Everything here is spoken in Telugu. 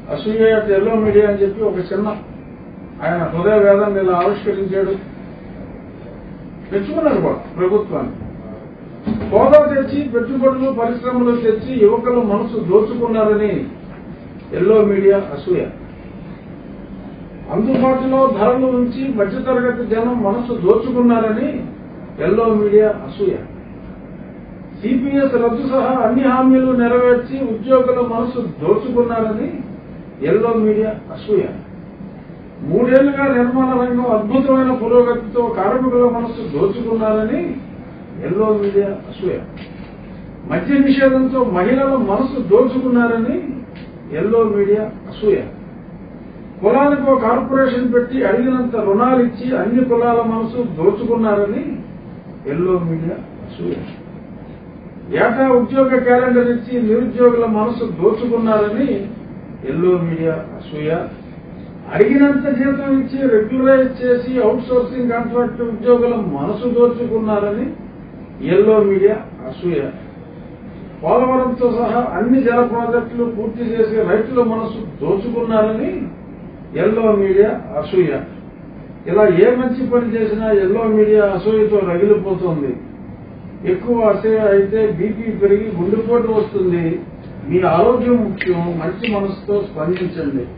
అసూయ ఎల్లో మీడియా అని చెప్పి ఒక చిన్న ఆయన హృదయ వేదాన్ని ఇలా ఆవిష్కరించాడు తెచ్చుకున్నారు కూడా ప్రభుత్వాన్ని హోదా తెచ్చి పెట్టుబడులు పరిశ్రమలు తెచ్చి యువకుల మనసు దోచుకున్నారని ఎల్లో మీడియా అసూయ అందుబాటులో ధరలు ఉంచి మధ్యతరగతి జనం మనసు దోచుకున్నారని ఎల్లో మీడియా అసూయ సిపిఎస్ రద్దు సహా అన్ని హామీలు నెరవేర్చి ఉద్యోగుల మనసు దోచుకున్నారని ఎల్లో మీడియా అసూయ మూడేళ్లుగా నిర్మాణ రంగం అద్భుతమైన పురోగతితో కార్మికుల మనసు దోచుకున్నారని ఎల్లో మీడియా అసూయ మద్య నిషేధంతో మహిళల మనసు దోచుకున్నారని ఎల్లో మీడియా అసూయ కులానికి ఒక కార్పొరేషన్ పెట్టి అడిగినంత రుణాలు ఇచ్చి అన్ని కులాల మనసు దోచుకున్నారని ఎల్లో మీడియా అసూయ ఏటా ఉద్యోగ క్యాలెండర్ ఇచ్చి నిరుద్యోగుల మనసు దోచుకున్నారని ఎల్లో మీడియా అసూయ అడిగినంత జీతం ఇచ్చి రెగ్యులరైజ్ చేసి అవుట్ సోర్సింగ్ కాంట్రాక్ట్ ఉద్యోగుల మనసు దోచుకున్నారని ఎల్లో మీడియా అసూయ పోలవరంతో సహా అన్ని జల ప్రాజెక్టులు పూర్తి చేసి రైతుల మనసు దోచుకున్నారని ఎల్లో మీడియా అసూయ ఇలా ఏ మంచి పని చేసినా ఎల్లో మీడియా అసూయతో రగిలిపోతుంది ఎక్కువ అసూయ అయితే బీపీ పెరిగి గుండెపోటు వస్తుంది మీ ఆరోగ్యం ముఖ్యం మంచి మనసుతో స్పందించండి